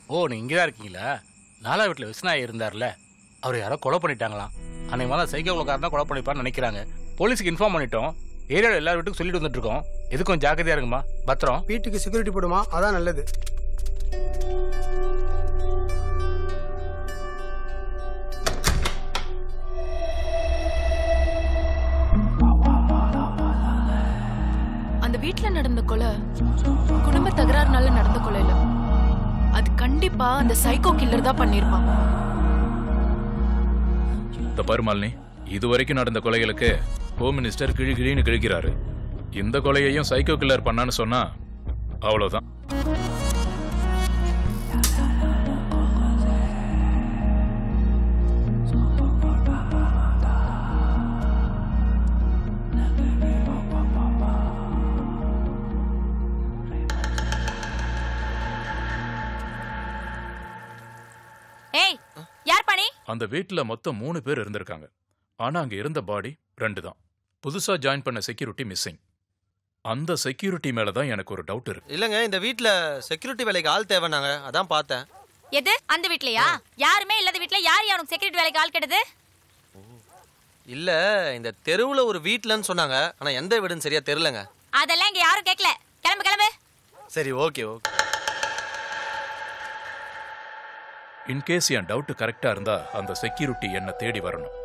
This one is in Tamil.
ஓ நீங்க இங்கே தான் இருக்கீங்களா நாலா வீட்டில் விஸ்வநாயகர் இருந்தார்ல அவர் யாரோ கொலை பண்ணிட்டாங்களாம் அன்னைக்கு மேலே சைக்கோ தான் கொலை பண்ணிப்பான்னு நினைக்கிறாங்க போலீஸுக்கு இன்ஃபார்ம் பண்ணிட்டோம் ஏரியாவில் எல்லா வீட்டுக்கும் சொல்லிட்டு வந்துட்டு இருக்கோம் எதுக்கும் ஜாக்கிரதையா இருக்குமா பத்திரம் வீட்டுக்கு செக்யூரிட்டி போடுமா அதான் நல்லது அந்த வீட்ல நடந்த கொலை குடும்ப தகராறுனால நடந்த கொலை இல்ல அது கண்டிப்பா அந்த சைக்கோ கில்லர் தான் பண்ணிருப்பான் இந்த பருமாலினி இது வரைக்கும் நடந்த கொலைகளுக்கு ஹோம் மினிஸ்டர் கிழி கிழின்னு கிழிக்கிறாரு இந்த கொலையையும் சைக்கோ கில்லர் பண்ணான்னு சொன்னா அவ்வளவுதான் ஏய் யார் பண்ணி அந்த வீட்ல மொத்தம் மூணு பேர் இருந்திருக்காங்க ஆனா அங்க இருந்த பாடி ரெண்டு தான் புதுசா ஜாயின் பண்ண செக்யூரிட்டி மிஸ்ஸிங் அந்த செக்யூரிட்டி மேல தான் எனக்கு ஒரு டவுட் இருக்கு இல்லைங்க இந்த வீட்ல செக்யூரிட்டி வேலைக்கு ஆள் தேவைனாங்க அதான் பார்த்தேன் எது அந்த வீட்லயா யாருமே இல்லாத வீட்ல யார் அவனுக்கு செக்யூரிட்டி வேலைக்கு ஆள் கெடுது இல்ல இந்த தெருவுல ஒரு வீட்லன்னு சொன்னாங்க ஆனா எந்த வீடுன்னு சரியா தெரியலங்க அதெல்லாம் இங்க யாரும் கேட்கல கிளம்பு கிளம்பு சரி ஓகே ஓகே இன்கேஸ் என் டவுட் கரெக்டா இருந்தா அந்த செக்யூரிட்டி என்ன தேடி வரணும்